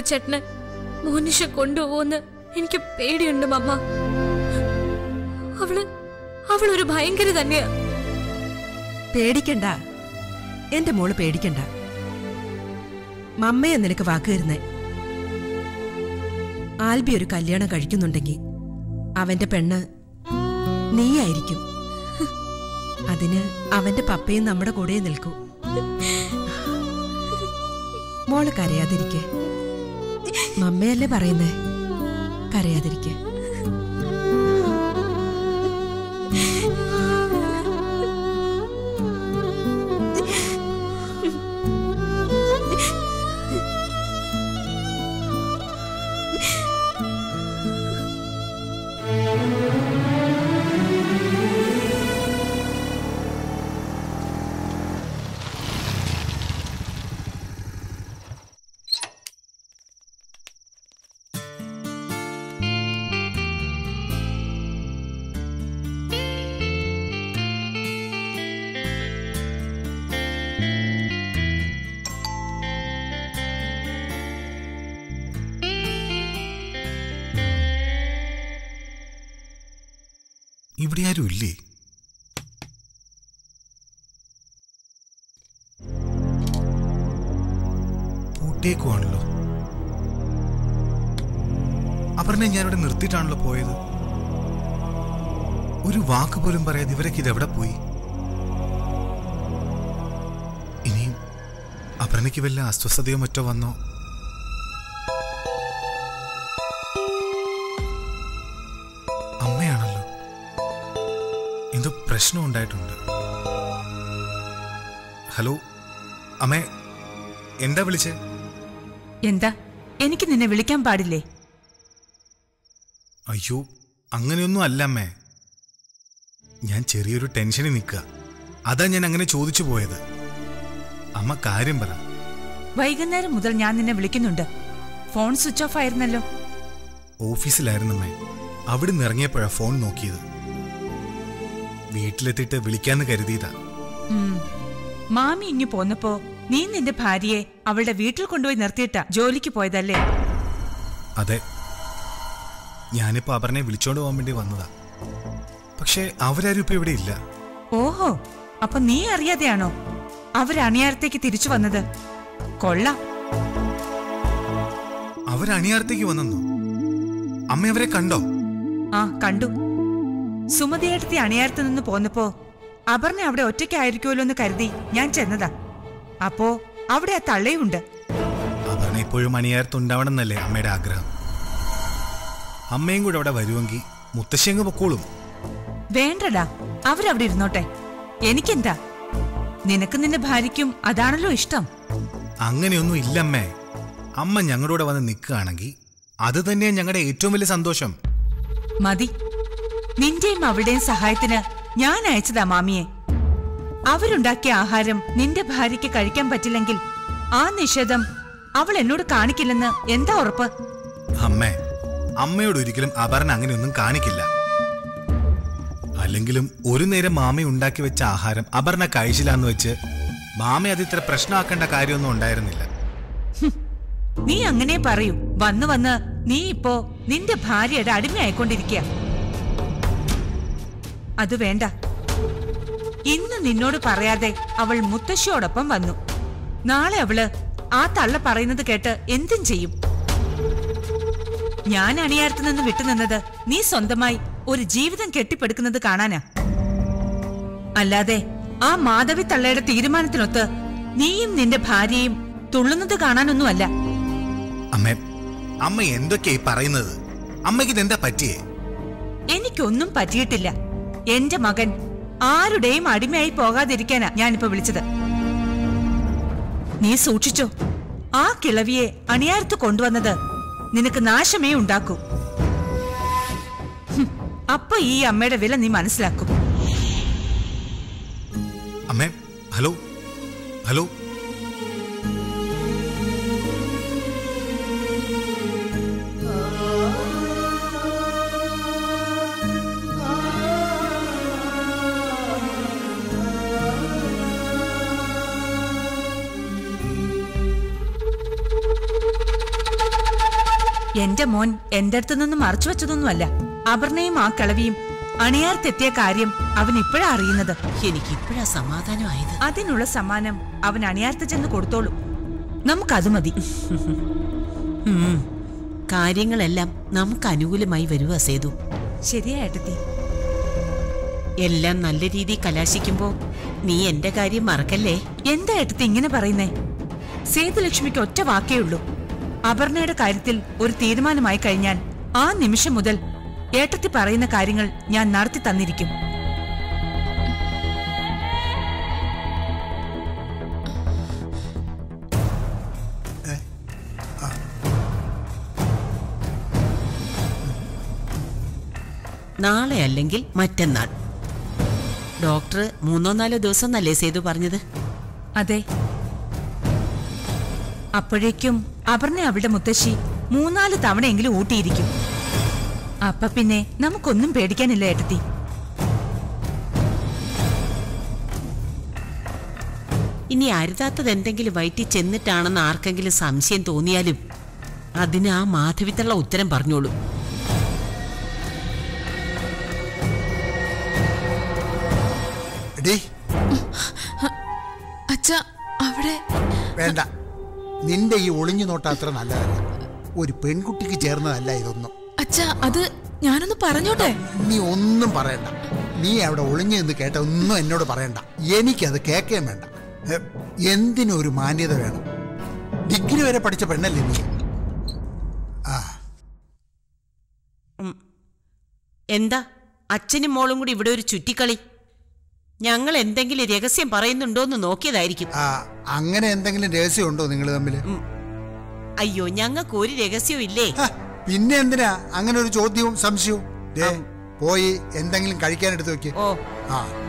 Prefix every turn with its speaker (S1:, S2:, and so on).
S1: മാധവച്ചേട്ടന് മോനിഷ കൊണ്ടുപോകുമെന്ന് എനിക്ക് പേടിയുണ്ട് മമ്മ അവള് അവളൊരു ഭയങ്കര തന്നെയാ
S2: പേടിക്കണ്ട എന്റെ മോള് പേടിക്കണ്ട മമ്മയെ നിനക്ക് വാക്ക് തരുന്നേ ആൽബി ഒരു കല്യാണം കഴിക്കുന്നുണ്ടെങ്കിൽ അവന്റെ പെണ്ണ് നീയായിരിക്കും അതിന് അവന്റെ പപ്പയും നമ്മുടെ കൂടെ നിൽക്കൂ മോള് കരയാതിരിക്കെ മമ്മയല്ലേ പറയുന്നേ കരയാതിരിക്കെ
S3: ഇവിടെ ആരും ഇല്ലേ പൂട്ടേക്കുവാണല്ലോ അപർണ ഞാനിവിടെ നിർത്തിയിട്ടാണല്ലോ പോയത് ഒരു വാക്ക് പോലും പറയാതെ ഇവരൊക്കെ ഇതെവിടെ പോയി ഇനിയും അപർണയ്ക്ക് വല്ല അസ്വസ്ഥതയോ മറ്റോ വന്നോ അമ്മയാണല്ലോ എന്തോ പ്രശ്നം ഉണ്ടായിട്ടുണ്ട് ഹലോ അമ്മേ എന്താ വിളിച്ചേ
S4: എന്താ എനിക്ക് നിന്നെ വിളിക്കാൻ പാടില്ലേ
S3: അയ്യോ അങ്ങനെയൊന്നും അല്ല അമ്മേ ഞാൻ ചെറിയൊരു ടെൻഷനിൽ നിൽക്കുക അതാ ഞാൻ അങ്ങനെ ചോദിച്ചു പോയത് അമ്മ കാര്യം പറ
S4: വൈകുന്നേരം മുതൽ ഞാൻ നിന്നെ വിളിക്കുന്നുണ്ട് ഫോൺ സ്വിച്ച് ഓഫ് ആയിരുന്നല്ലോ
S3: ഓഫീസിലായിരുന്നു അമ്മേ അവിടെ നിന്ന് ഇറങ്ങിയപ്പോഴാ ഫോൺ നോക്കിയത് വീട്ടിലെത്തിയിട്ട് വിളിക്കാന്ന് കരുതിയതാ
S4: ഉം. മാമി ഇങ്ങു പോന്നപ്പോ നീ നിന്റെ ഭാര്യയെ അവളുടെ വീട്ടിൽ കൊണ്ടുപോയി നിർത്തിയിട്ടാ ജോലിക്ക് പോയതല്ലേ
S3: അതെ ഞാനിപ്പോ അപർണയെ വിളിച്ചോണ്ട് പോകാൻ വേണ്ടി വന്നതാ പക്ഷേ അവരാരും ഇപ്പൊ ഇവിടെ ഇല്ല
S4: ഓഹോ അപ്പൊ നീ അറിയാതെയാണോ അവരണിയാരത്തേക്ക് തിരിച്ചു വന്നത് കൊള്ളാം
S3: അവരണിയാർത്തേക്ക് വന്നെന്നോ അമ്മ അവരെ കണ്ടോ
S4: ആ കണ്ടു സുമതിയേട്ടത്തി അണിയാരത്ത് നിന്ന് പോന്നപ്പോ അപർണ അവിടെ ഒറ്റയ്ക്കായിരിക്കുമല്ലോ എന്ന് കരുതി ഞാൻ ചെന്നതാ അപ്പോ അവിടെ ആ തള്ളയുണ്ട്
S3: അപർണ ഇപ്പോഴും അണിയാർത്തുണ്ടാവണം എന്നല്ലേ അമ്മയുടെ ആഗ്രഹം അമ്മയും കൂടെ അവിടെ വരുമെങ്കിൽ മുത്തശ്ശിയങ്ങ് പൊക്കോളും
S4: വേണ്ടടാ അവരവിടെ ഇരുന്നോട്ടെ എനിക്കെന്താ നിനക്ക് നിന്റെ ഭാര്യയ്ക്കും അതാണല്ലോ ഇഷ്ടം
S3: അങ്ങനെയൊന്നും ഇല്ലമ്മേ അമ്മ ഞങ്ങളുടെ കൂടെ വന്ന് നിൽക്കുകയാണെങ്കിൽ അത് തന്നെയാണ് ഞങ്ങളുടെ ഏറ്റവും വലിയ സന്തോഷം
S4: മതി നിന്റെയും അവളുടെയും സഹായത്തിന് ഞാൻ അയച്ചതാ മാമിയെ അവരുണ്ടാക്കിയ ആഹാരം നിന്റെ ഭാര്യയ്ക്ക് കഴിക്കാൻ പറ്റില്ലെങ്കിൽ ആ നിഷേധം അവൾ എന്നോട് കാണിക്കില്ലെന്ന് എന്താ ഉറപ്പ്
S3: അമ്മേ അമ്മയോട് ഒരിക്കലും അപർണ അങ്ങനെയൊന്നും കാണിക്കില്ല അല്ലെങ്കിലും ഒരു നേരം മാമ ഉണ്ടാക്കി വെച്ച ആഹാരം അപർണ കഴിച്ചില്ലാന്ന് വെച്ച് മാമ അത് ഇത്ര പ്രശ്നമാക്കേണ്ട കാര്യമൊന്നും ഉണ്ടായിരുന്നില്ല
S4: നീ അങ്ങനെ പറയൂ വന്ന് വന്ന് നീ ഇപ്പോ നിന്റെ ഭാര്യയുടെ അടിമയായിക്കൊണ്ടിരിക്കുക അത് വേണ്ട ഇന്ന് നിന്നോട് പറയാതെ അവൾ മുത്തശ്ശിയോടൊപ്പം വന്നു നാളെ അവള് ആ തള്ള പറയുന്നത് കേട്ട് എന്തും ചെയ്യും ഞാൻ അണിയാരത്ത് നിന്ന് വിട്ടുനിന്നത് നീ സ്വന്തമായി ഒരു ജീവിതം കെട്ടിപ്പടുക്കുന്നത് കാണാനാ അല്ലാതെ ആ മാധവി തള്ളയുടെ തീരുമാനത്തിനൊത്ത് നീയും നിന്റെ ഭാര്യയും തുള്ളുന്നത് കാണാനൊന്നുമല്ല
S3: അമ്മേ അമ്മ എന്തൊക്കെയായി പറയുന്നത് അമ്മയ്ക്ക് ഇതെന്താ പറ്റിയേ
S4: എനിക്കൊന്നും പറ്റിയിട്ടില്ല എന്റെ മകൻ ആരുടെയും അടിമയായി പോകാതിരിക്കാനാ ഞാനിപ്പോ വിളിച്ചത് നീ സൂക്ഷിച്ചോ ആ കിളവിയെ അണിയാരത്ത് കൊണ്ടുവന്നത് നിനക്ക് നാശമേ ഉണ്ടാക്കൂ ഹും, അപ്പൊ ഈ അമ്മയുടെ വില നീ മനസ്സിലാക്കും
S3: അമ്മേ ഹലോ ഹലോ
S4: എന്റെ മോൻ എന്റെ അടുത്ത് നിന്ന് മറച്ചു വെച്ചതൊന്നുമല്ല അപർണയും ആ കിളവിയും അണിയാർത്തെത്തിയ കാര്യം അവൻ ഇപ്പോഴാ അറിയുന്നത്
S5: എനിക്കിപ്പോഴാ സമാധാനമായത്
S4: അതിനുള്ള സമ്മാനം അവൻ അണിയാർത്ത് ചെന്ന് കൊടുത്തോളൂ നമുക്കത് മതി
S5: ഉം. കാര്യങ്ങളെല്ലാം നമുക്ക് അനുകൂലമായി വരുക സേതു
S4: ശരിയാ ഏട്ടത്തി
S5: എല്ലാം നല്ല രീതിയിൽ കലാശിക്കുമ്പോ നീ എന്റെ കാര്യം മറക്കല്ലേ
S4: എന്താ ഏട്ടത്തി ഇങ്ങനെ പറയുന്നേ സേതുലക്ഷ്മിക്ക് ഒറ്റ വാക്കേ ഉള്ളൂ അപർണയുടെ കാര്യത്തിൽ ഒരു തീരുമാനമായി കഴിഞ്ഞാൽ ആ നിമിഷം മുതൽ ഏട്ടത്തി പറയുന്ന കാര്യങ്ങൾ ഞാൻ നടത്തി തന്നിരിക്കും
S5: നാളെ അല്ലെങ്കിൽ മറ്റന്നാൾ ഡോക്ടർ മൂന്നോ നാലോ ദിവസം എന്നല്ലേ സേതു പറഞ്ഞത്
S4: അതെ അപ്പോഴേക്കും അപർണ അവളുടെ മുത്തശ്ശി മൂന്നാല് തവണയെങ്കിലും ഊട്ടിയിരിക്കും അപ്പൊ പിന്നെ നമുക്കൊന്നും പേടിക്കാനില്ല ഏട്ടത്തി
S5: ഇനി അരുതാത്തത് എന്തെങ്കിലും വയറ്റി ചെന്നിട്ടാണെന്ന് ആർക്കെങ്കിലും സംശയം തോന്നിയാലും അതിന് ആ മാധവിത്തുള്ള ഉത്തരം പറഞ്ഞോളൂ
S6: എടീ
S1: അച്ഛ അവിടെ
S6: വേണ്ട നിന്റെ ഈ ഒളിഞ്ഞു നോട്ട അത്ര നല്ലതല്ല ഒരു പെൺകുട്ടിക്ക് ചേർന്നതല്ല ഇതൊന്നും
S1: അച്ഛ അത് ഞാനൊന്ന് പറഞ്ഞോട്ടെ
S6: നീ ഒന്നും പറയണ്ട നീ അവിടെ ഒളിഞ്ഞു നിന്ന് കേട്ട ഒന്നും എന്നോട് പറയണ്ട എനിക്കത് കേൾക്കുകയും വേണ്ട ഹെ, എന്തിനും ഒരു മാന്യത വേണം ഡിഗ്രി വരെ പഠിച്ച പെണ്ണല്ലേ നീ ആ
S5: എന്താ അച്ഛനും മോളും കൂടി ഇവിടെ ഒരു ചുറ്റിക്കളി ഞങ്ങൾ എന്തെങ്കിലും രഹസ്യം പറയുന്നുണ്ടോന്ന് നോക്കിയതായിരിക്കും
S6: ആ അങ്ങനെ എന്തെങ്കിലും രഹസ്യമുണ്ടോ നിങ്ങൾ തമ്മിൽ
S5: അയ്യോ ഞങ്ങൾക്ക് ഒരു രഹസ്യവും ഇല്ലേ
S6: പിന്നെ എന്തിനാ അങ്ങനെ ഒരു ചോദ്യവും സംശയവും ദേ, പോയി എന്തെങ്കിലും കഴിക്കാൻ എടുത്ത് വെക്ക്
S5: ഓ
S6: ആ